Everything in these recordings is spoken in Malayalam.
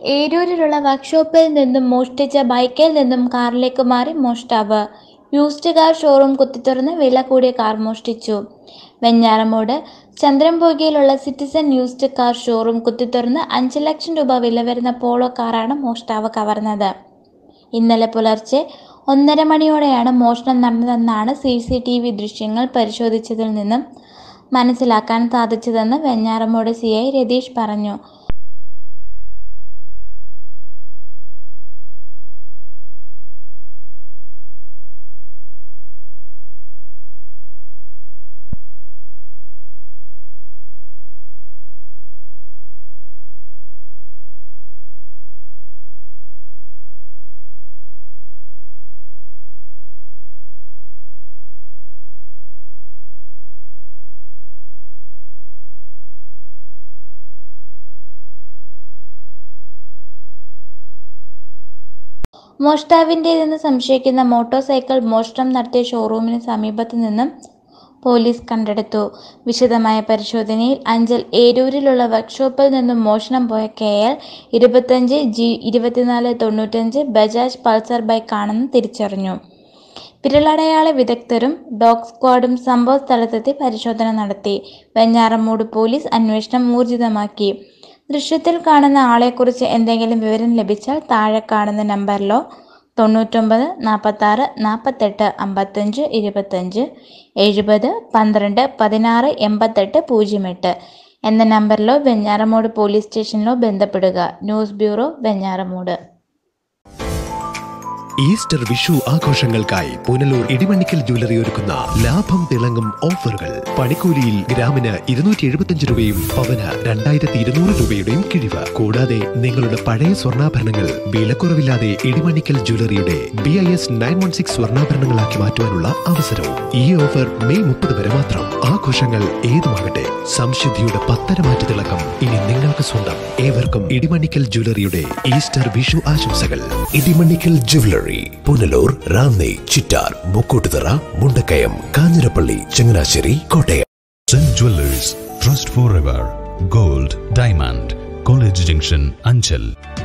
ഏരൂരിലുള്ള വർക്ക്ഷോപ്പിൽ നിന്നും മോഷ്ടിച്ച ബൈക്കിൽ നിന്നും കാറിലേക്ക് മാറി മോഷ്ടാവ് യൂസ്ഡ് കാർ ഷോറൂം കുത്തിത്തുറന്ന് വില കൂടിയ കാർ മോഷ്ടിച്ചു വെഞ്ഞാറമൂട് ചന്ദ്രൻപൊയ്കയിലുള്ള സിറ്റിസൺ യൂസ്ഡ് കാർ ഷോറൂം കുത്തിത്തുറന്ന് അഞ്ച് ലക്ഷം രൂപ വില വരുന്ന പോളോ കാറാണ് മോഷ്ടാവ് കവർന്നത് ഇന്നലെ പുലർച്ചെ ഒന്നര മണിയോടെയാണ് മോഷണം നടന്നതെന്നാണ് സി സി ടി വി ദൃശ്യങ്ങൾ പരിശോധിച്ചതിൽ നിന്നും മനസ്സിലാക്കാൻ സാധിച്ചതെന്ന് വെഞ്ഞാറമൂട് സി ഐ രതീഷ് പറഞ്ഞു മോഷ്ടാവിൻ്റേതെന്ന് സംശയിക്കുന്ന മോട്ടോർ സൈക്കിൾ മോഷണം നടത്തിയ ഷോറൂമിന് സമീപത്തു നിന്നും പോലീസ് കണ്ടെടുത്തു വിശദമായ പരിശോധനയിൽ അഞ്ചൽ ഏരൂരിലുള്ള വർക്ക്ഷോപ്പിൽ നിന്നും മോഷണം പോയ കെ എൽ ഇരുപത്തഞ്ച് ജി ഇരുപത്തിനാല് തൊണ്ണൂറ്റഞ്ച് ബജാജ് പൾസർ ബൈക്കാണെന്ന് തിരിച്ചറിഞ്ഞു വിരലടയാള വിദഗ്ധരും ഡോഗ് സ്ക്വാഡും സംഭവ സ്ഥലത്തെത്തി പരിശോധന നടത്തി വെഞ്ഞാറമൂട് പോലീസ് അന്വേഷണം ഊർജിതമാക്കി ദൃശ്യത്തിൽ കാണുന്ന ആളെക്കുറിച്ച് എന്തെങ്കിലും വിവരം ലഭിച്ചാൽ താഴെ കാണുന്ന നമ്പറിലോ തൊണ്ണൂറ്റൊമ്പത് നാൽപ്പത്താറ് നാൽപ്പത്തെട്ട് അമ്പത്തഞ്ച് ഇരുപത്തഞ്ച് എഴുപത് പന്ത്രണ്ട് പതിനാറ് എൺപത്തെട്ട് പൂജ്യം എട്ട് എന്ന നമ്പറിലോ വെഞ്ഞാറമൂട് പോലീസ് സ്റ്റേഷനിലോ ബന്ധപ്പെടുക news bureau Venjaramoodu Easter Vishu ആഘോഷങ്ങൾക്കായി പുനലൂർ ഇടിമണ്ണിക്കൽ ജ്വല്ലറി ഒരുക്കുന്ന ലാഭം തിളങ്ങും ഓഫറുകൾ പണിക്കൂലിയിൽ ഗ്രാമിന് ഇരുന്നൂറ്റി എഴുപത്തിയഞ്ച് രൂപയും പവന് രണ്ടായിരത്തി ഇരുന്നൂറ് രൂപയുടെയും കിഴിവ് കൂടാതെ നിങ്ങളുടെ പഴയ സ്വർണ്ണാഭരണങ്ങൾ വിലക്കുറവില്ലാതെ ഇടിമണ്ണിക്കൽ ജ്വല്ലറിയുടെ B I S nine one six സ്വർണ്ണാഭരണങ്ങളാക്കി മാറ്റുവാനുള്ള അവസരവും ഈ ഓഫർ മെയ് മുപ്പത് വരെ മാത്രം ആഘോഷങ്ങൾ ഏതുമാകട്ടെ സംശുദ്ധിയുടെ പത്തരമാറ്റ തിളക്കം ഇനി നിങ്ങൾക്ക് സ്വന്തം ഏവർക്കും ഇടിമണ്ണിക്കൽ ജ്വല്ലറിയുടെ ഈസ്റ്റർ വിഷു ആശംസകൾ Idimannickal jewellery Punalur Ranni Chittar Mukkoottuthara Mundakayam Kanjirappally Changanassery Kottayam saint jewellers trust forever gold diamond college junction Anchal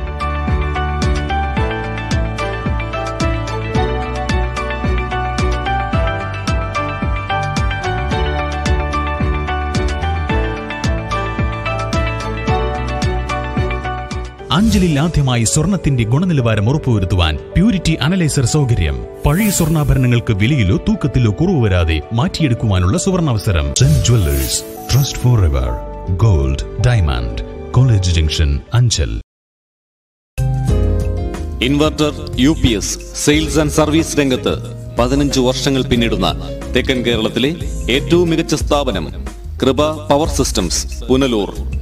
അഞ്ചലിൽ ആദ്യമായി സ്വർണത്തിന്റെ ഗുണനിലവാരം ഉറപ്പുവരുത്തുവാൻ പ്യൂരിറ്റി അനലൈസർ സൗകര്യം പഴയ സ്വർണ്ണാഭരണങ്ങൾക്ക് വിലയിലോ തൂക്കത്തിലോ കുറവ് വരാതെ മാറ്റിയെടുക്കുവാനുള്ള സുവർണാവസരം saint jewellers trust forever gold diamond college junction Anchal inverter U P S sales and service രംഗത്ത് പതിനഞ്ച് വർഷങ്ങൾ പിന്നിടുന്ന തെക്കൻ കേരളത്തിലെ ഏറ്റവും മികച്ച സ്ഥാപനം കൃപ പവർ സിസ്റ്റംസ് പുനലൂർ